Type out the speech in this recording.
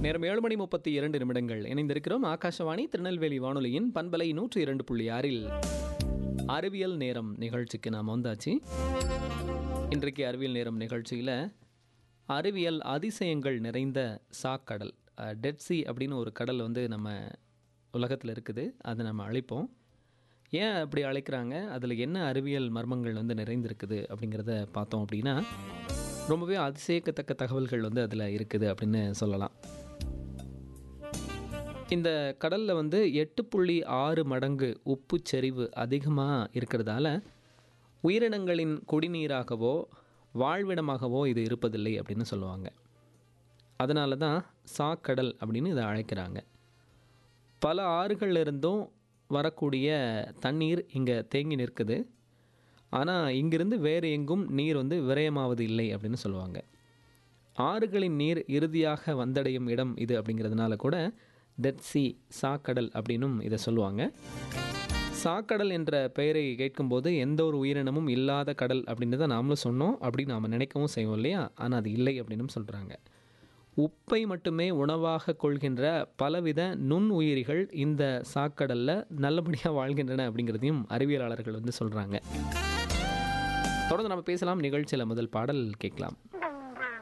நேரம் ஏழு மணி முப்பத்தி இரண்டு நிமிடங்கள் இணைந்திருக்கிறோம் ஆகாஷவாணி திருநெல்வேலி வானொலியின் பண்பலை நூற்றி இரண்டு புள்ளி ஆறில் அறிவியல் நேரம் நிகழ்ச்சிக்கு நாம் வந்தாச்சு இன்றைக்கு அறிவியல் நேரம் நிகழ்ச்சியில் அறிவியல் அதிசயங்கள் நிறைந்த சாக்கடல் டெட் சி அப்படின்னு ஒரு கடல் வந்து நம்ம உலகத்தில் இருக்குது அதை நம்ம அழைப்போம் ஏன் அப்படி அழைக்கிறாங்க அதில் என்ன அறிவியல் மர்மங்கள் வந்து நிறைந்திருக்குது அப்படிங்கிறத பார்த்தோம் அப்படின்னா ரொம்பவே அதிசயிக்கத்தக்க தகவல்கள் வந்து அதில் இருக்குது அப்படின்னு சொல்லலாம் இந்த கடலில் வந்து எட்டு புள்ளி ஆறு மடங்கு உப்பு செறிவு அதிகமாக இருக்கிறதால உயிரினங்களின் குடிநீராகவோ வாழ்விடமாகவோ இது இருப்பதில்லை அப்படின்னு சொல்லுவாங்க அதனால தான் சாக்கடல் அப்படின்னு இதை அழைக்கிறாங்க பல ஆறுகள்ல இருந்தும் வரக்கூடிய தண்ணீர் இங்கே தேங்கி நிற்குது ஆனால் இங்கிருந்து வேறு எங்கும் நீர் வந்து விரயமாவது இல்லை அப்படின்னு சொல்லுவாங்க ஆறுகளின் நீர் இறுதியாக வந்தடையும் இடம் இது அப்படிங்கிறதுனால கூட டெட் சி சாக்கடல் அப்படின்னும் இதை சொல்லுவாங்க சாக்கடல் என்ற பெயரை கேட்கும்போது எந்த ஒரு உயிரினமும் இல்லாத கடல் அப்படின்னு தான் நாமளும் சொன்னோம் அப்படின்னு நாம் நினைக்கவும் செய்வோம் இல்லையா ஆனால் அது இல்லை அப்படின்னும் சொல்கிறாங்க உப்பை மட்டுமே உணவாக கொள்கின்ற பலவித நுண் உயிரிகள் இந்த சாக்கடலில் நல்லபடியாக வாழ்கின்றன அப்படிங்கிறதையும் அறிவியலாளர்கள் வந்து சொல்கிறாங்க தொடர்ந்து நம்ம பேசலாம் நிகழ்ச்சியில் முதல் பாடல் கேட்கலாம்